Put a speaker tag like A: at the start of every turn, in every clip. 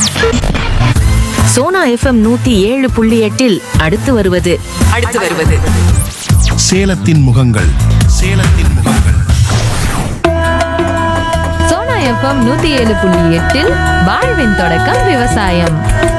A: Sona FM நூத்தி ஏழு புள்ளி எட்டில் அடுத்து வருவது அடுத்து வருவது
B: சேலத்தின் முகங்கள் சேலத்தின் முகங்கள்
C: சோனா எஃப்எம் நூத்தி ஏழு புள்ளி எட்டில் வாழ்வின் தொடக்கம் விவசாயம்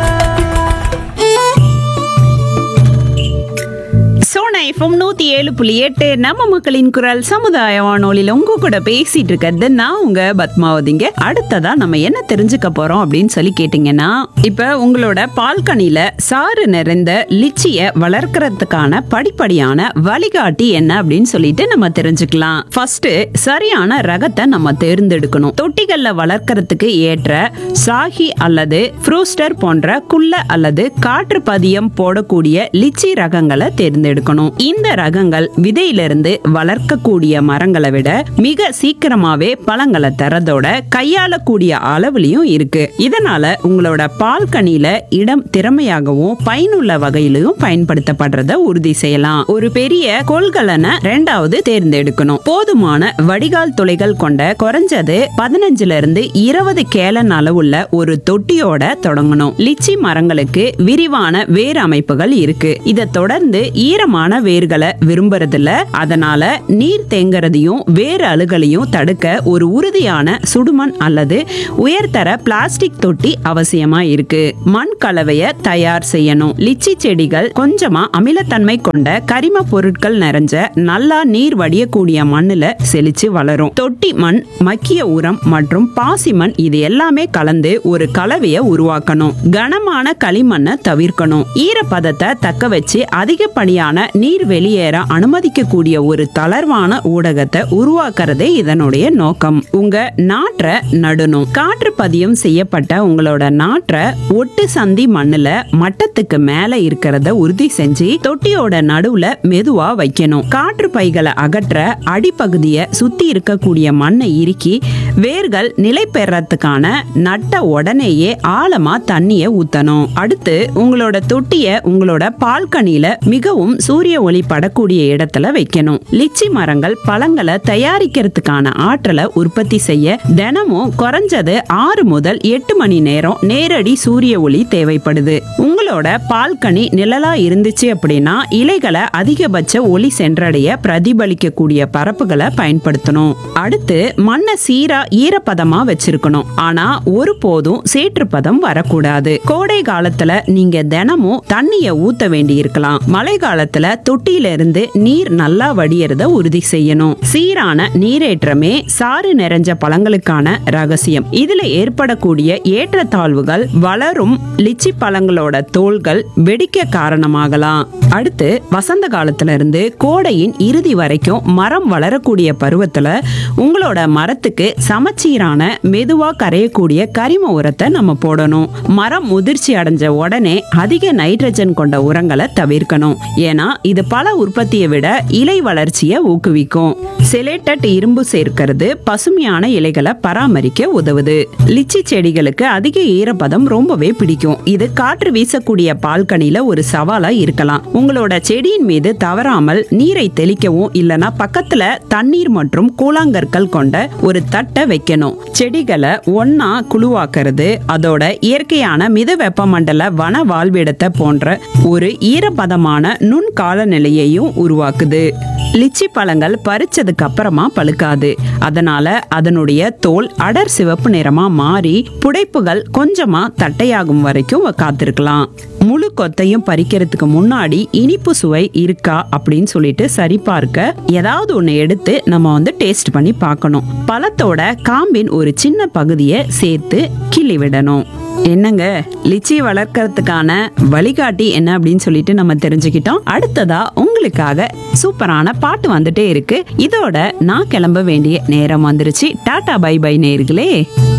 D: சோனா எஃப்எம் நூத்தி ஏழு புள்ளி எட்டு நம்ம மக்களின் குரல் சமுதாய வானொலியில உங்க கூட பேசிட்டு இருக்கிறது நான் உங்க பத்மாவதிங்க அடுத்ததா நம்ம என்ன தெரிஞ்சுக்க போறோம் அப்படின்னு சொல்லி கேட்டீங்கன்னா இப்ப உங்களோட பால்கனில சாறு நிறைந்த லிச்சிய வளர்க்கறதுக்கான படிப்படியான வழிகாட்டி என்ன அப்படின்னு சொல்லிட்டு நம்ம தெரிஞ்சுக்கலாம் ஃபர்ஸ்ட் சரியான ரகத்தை நம்ம தேர்ந்தெடுக்கணும் தொட்டிகள்ல வளர்க்கறதுக்கு ஏற்ற சாகி அல்லது ஃப்ரூஸ்டர் போன்ற குள்ள அல்லது காற்று பதியம் போடக்கூடிய லிச்சி ரகங்களை தேர்ந்தெடுக்கணும் இந்த ரகங்கள் விதையிலிருந்து வளர்க்கக்கூடிய மரங்களை விட மிக சீக்கிரமாவே பழங்களை தரதோட கையாளக்கூடிய அளவுலயும் இருக்கு இதனால உங்களோட பால்கனியில இடம் திறமையாகவும் பயனுள்ள வகையிலும் பயன்படுத்தப்படுறத உறுதி செய்யலாம் ஒரு பெரிய கொள்கலனை ரெண்டாவது தேர்ந்தெடுக்கணும் போதுமான வடிகால் துளைகள் கொண்ட குறைஞ்சது பதினஞ்சுல இருந்து இருபது கேலன் அளவுள்ள ஒரு தொட்டியோட தொடங்கணும் லிச்சி மரங்களுக்கு விரிவான வேர் அமைப்புகள் இருக்கு இதை தொடர்ந்து ஈரமான வேர்களை விரும்புறதில்ல அதனால நீர் தேங்குறதையும் வேர் அழுகலையும் தடுக்க ஒரு உறுதியான சுடுமண் அல்லது உயர்தர பிளாஸ்டிக் தொட்டி அவசியமா இருக்கு மண் கலவைய தயார் செய்யணும் லிச்சி செடிகள் கொஞ்சமா அமிலத்தன்மை கொண்ட கரிம பொருட்கள் நிறைஞ்ச நல்லா நீர் வடியக்கூடிய மண்ணுல செழிச்சு வளரும் தொட்டி மண் மக்கிய உரம் மற்றும் பாசி மண் இது எல்லாமே கலந்து ஒரு கலவைய உருவாக்கணும் கனமான களிமண்ணை தவிர்க்கணும் ஈரப்பதத்தை தக்க வச்சு அதிகப்படியான நீர் வெளியேற அனுமதிக்கக்கூடிய ஒரு தளர்வான ஊடகத்தை உருவாக்குறதே இதனுடைய நோக்கம் உங்க நாற்றை நடணும் காற்று பதியம் செய்யப்பட்ட உங்களோட நாற்றை ஒட்டு சந்தி மண்ணுல மட்டத்துக்கு மேல இருக்கிறத உறுதி செஞ்சு தொட்டியோட நடுவுல மெதுவா வைக்கணும் காற்று பைகளை அகற்ற அடிப்பகுதியை சுத்தி இருக்கக்கூடிய மண்ணை இறுக்கி வேர்கள் நிலை பெறறதுக்கான நட்ட உடனேயே ஆழமா தண்ணிய ஊத்தணும் அடுத்து உங்களோட தொட்டிய உங்களோட பால்கனியில மிகவும் சூரிய ஒளி படக்கூடிய இடத்துல வைக்கணும் லிச்சி மரங்கள் பழங்களை தயாரிக்கிறதுக்கான ஆற்றலை உற்பத்தி செய்ய தினமும் குறைஞ்சது ஆறு முதல் எட்டு மணி நேரம் நேரடி சூரிய ஒளி தேவைப்படுது உங்களோட பால்கனி நிழலா இருந்துச்சு அப்படின்னா இலைகளை அதிகபட்ச ஒளி சென்றடைய பிரதிபலிக்கக்கூடிய பரப்புகளை பயன்படுத்தணும் அடுத்து மண்ணை சீரா ஈரப்பதமா வச்சிருக்கணும் ஆனா ஒருபோதும் சேற்றுப்பதம் வரக்கூடாது கோடை காலத்துல நீங்க தினமும் தண்ணிய ஊத்த வேண்டி இருக்கலாம் மழை காலத்துல தொட்டியில இருந்து நீர் நல்லா வடியறத உறுதி செய்யணும் சீரான நீரேற்றமே சாறு நிறைஞ்ச பழங்களுக்கான ரகசியம் இதுல ஏற்படக்கூடிய ஏற்றத்தாழ்வுகள் வளரும் லிச்சி பழங்களோட தோள்கள் வெடிக்க காரணமாகலாம் அடுத்து வசந்த காலத்துல இருந்து கோடையின் இறுதி வரைக்கும் மரம் வளரக்கூடிய பருவத்துல உங்களோட மரத்துக்கு சமச்சீரான மெதுவா கரையக்கூடிய கரிம உரத்தை நம்ம போடணும் மரம் முதிர்ச்சி அடைஞ்ச உடனே அதிக நைட்ரஜன் கொண்ட உரங்களை தவிர்க்கணும் ஏன்னா இது பல உற்பத்தியை விட இலை வளர்ச்சியை ஊக்குவிக்கும் செலேட்டட் இரும்பு சேர்க்கிறது பசுமையான இலைகளை பராமரிக்க உதவுது லிச்சி செடிகளுக்கு அதிக ஈரப்பதம் ரொம்பவே பிடிக்கும் இது காற்று வீசக்கூடிய பால்கனில ஒரு சவாலா இருக்கலாம் உங்களோட செடியின் மீது தவறாமல் நீரை தெளிக்கவும் இல்லனா பக்கத்துல தண்ணீர் மற்றும் கூழாங்கற்கள் கொண்ட ஒரு தட்டை வைக்கணும் செடிகளை ஒன்னா குழுவாக்குறது அதோட இயற்கையான மித வெப்பமண்டல வன வாழ்விடத்தை போன்ற ஒரு ஈரப்பதமான நுண் காலநிலையையும் உருவாக்குது லிச்சி பழங்கள் பறிச்சதுக்கு அப்புறமா பழுக்காது அதனால அதனுடைய தோல் அடர் சிவப்பு நிறமா மாறி புடைப்புகள் கொஞ்சமா தட்டையாகும் வரைக்கும் காத்திருக்கலாம் முழு கொத்தையும் பறிக்கிறதுக்கு முன்னாடி இனிப்பு சுவை இருக்கா அப்படின்னு சொல்லிட்டு சரிபார்க்க ஏதாவது ஒன்று எடுத்து நம்ம வந்து டேஸ்ட் பண்ணி பார்க்கணும் பழத்தோட காம்பின் ஒரு சின்ன பகுதியை சேர்த்து கிள்ளி விடணும் என்னங்க லிச்சி வளர்க்கறதுக்கான வழிகாட்டி என்ன அப்படின்னு சொல்லிட்டு நம்ம தெரிஞ்சுக்கிட்டோம் அடுத்ததா உங்களுக்காக சூப்பரான பாட்டு வந்துட்டே இருக்கு இதோட நான் கிளம்ப வேண்டிய நேரம் வந்துருச்சு டாடா பை பை நேர்களே